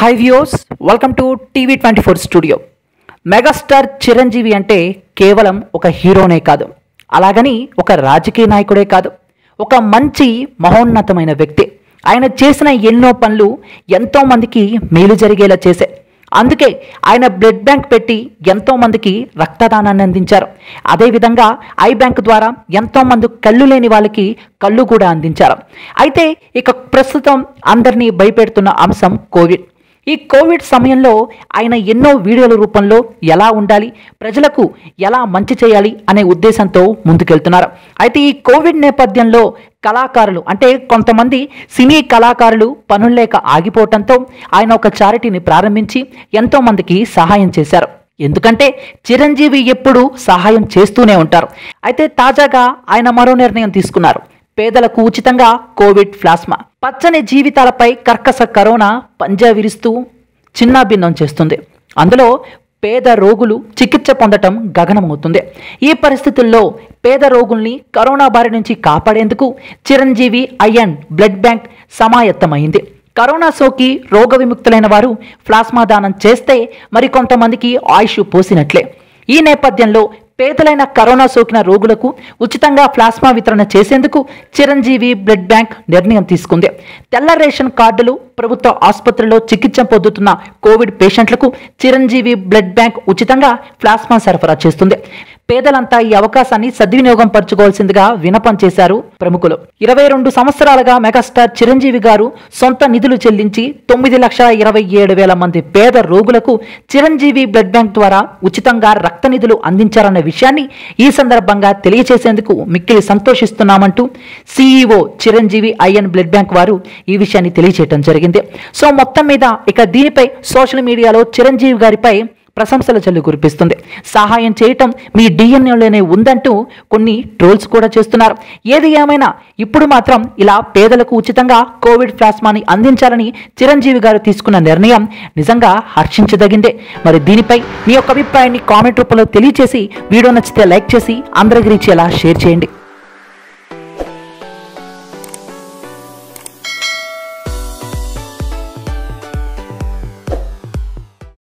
high views welcome to TV twenty four studio megastar Chiranjeevi అంటే కేవలం ఒక హీరోనే కాదు అలాగని ఒక రాజకీయ నాయకుడే కాదు ఒక మంచి మహోన్నతమైన వ్యక్తి ఆయన చేసిన ఎన్నో పనులు ఎంతో మందికి మేలు జరిగేలా చేసే అందుకే ఆయన బ్లడ్ బ్యాంక్ పెట్టి ఎంతో మందికి రక్తదానాన్ని అందించారు అదేవిధంగా ఐ బ్యాంక్ ద్వారా ఎంతో మంది కళ్ళు లేని వాళ్ళకి కళ్ళు కూడా అందించారు అయితే ఇక ప్రస్తుతం అందరినీ భయపెడుతున్న అంశం కోవిడ్ ఈ కోవిడ్ సమయంలో ఆయన ఎన్నో వీడియోల రూపంలో ఎలా ఉండాలి ప్రజలకు ఎలా మంచి చేయాలి అనే ఉద్దేశంతో ముందుకెళ్తున్నారు అయితే ఈ కోవిడ్ నేపథ్యంలో కళాకారులు అంటే కొంతమంది సినీ కళాకారులు పనులు లేక ఆగిపోవటంతో ఆయన ఒక చారిటీని ప్రారంభించి ఎంతో మందికి సహాయం చేశారు ఎందుకంటే చిరంజీవి ఎప్పుడూ సహాయం చేస్తూనే ఉంటారు అయితే తాజాగా ఆయన మరో నిర్ణయం తీసుకున్నారు పేదలకు ఉచితంగా కోవిడ్ ప్లాస్మా పచ్చని జీవితాలపై కర్కస కరోనా పంజా విరుస్తూ చిన్నాభిన్నం చేస్తుంది అందులో పేద రోగులు చికిత్స పొందటం గగనమవుతుంది ఈ పరిస్థితుల్లో పేద రోగుల్ని కరోనా బారి నుంచి కాపాడేందుకు చిరంజీవి ఐఎన్ బ్లడ్ బ్యాంక్ సమాయత్తమైంది కరోనా సోకి రోగ విముక్తులైన వారు ప్లాస్మా దానం చేస్తే మరికొంతమందికి ఆయుష్ పోసినట్లే ఈ నేపథ్యంలో పేదలైన కరోనా సోకిన రోగులకు ఉచితంగా ప్లాస్మా వితరణ చేసేందుకు చిరంజీవి బ్లడ్ బ్యాంక్ నిర్ణయం తీసుకుంది తెల్ల రేషన్ కార్డులు ప్రభుత్వ ఆసుపత్రిలో చికిత్స పొందుతున్న కోవిడ్ పేషెంట్లకు చిరంజీవి బ్లడ్ బ్యాంక్ ఉచితంగా ప్లాస్మా సరఫరా చేస్తుంది పేదలంతా ఈ అవకాశాన్ని సద్వినియోగం పరచుకోవాల్సిందిగా వినపం చేశారు ప్రముఖులు ఇరవై రెండు సంవత్సరాలుగా మెగాస్టార్ చిరంజీవి గారు సొంత నిధులు చెల్లించి తొమ్మిది లక్షల ఇరవై ఏడు వేల మంది పేద రోగులకు చిరంజీవి బ్లడ్ బ్యాంక్ ద్వారా ఉచితంగా రక్త నిధులు అందించారన్న విషయాన్ని ఈ సందర్భంగా తెలియజేసేందుకు మిక్కిలి సంతోషిస్తున్నామంటూ CEO Chiranjeevi eye and blood bank వారు ఈ విషయాన్ని తెలియజేయడం జరిగింది సో మొత్తం మీద ఇక దీనిపై సోషల్ మీడియాలో చిరంజీవి గారిపై ప్రశంసల జల్లు కురిపిస్తుంది సహాయం చేయటం మీ డిఎన్ఏలోనే ఉందంటూ కొన్ని ట్రోల్స్ కూడా చేస్తున్నారు ఏది ఏమైనా ఇప్పుడు మాత్రం ఇలా పేదలకు ఉచితంగా కోవిడ్ ప్లాస్మాని అందించాలని చిరంజీవి గారు తీసుకున్న నిర్ణయం నిజంగా హర్షించదగిందే మరి దీనిపై మీ యొక్క అభిప్రాయాన్ని కామెంట్ రూపంలో తెలియచేసి వీడియో నచ్చితే లైక్ చేసి అందరికి రీచేలా షేర్ చేయండి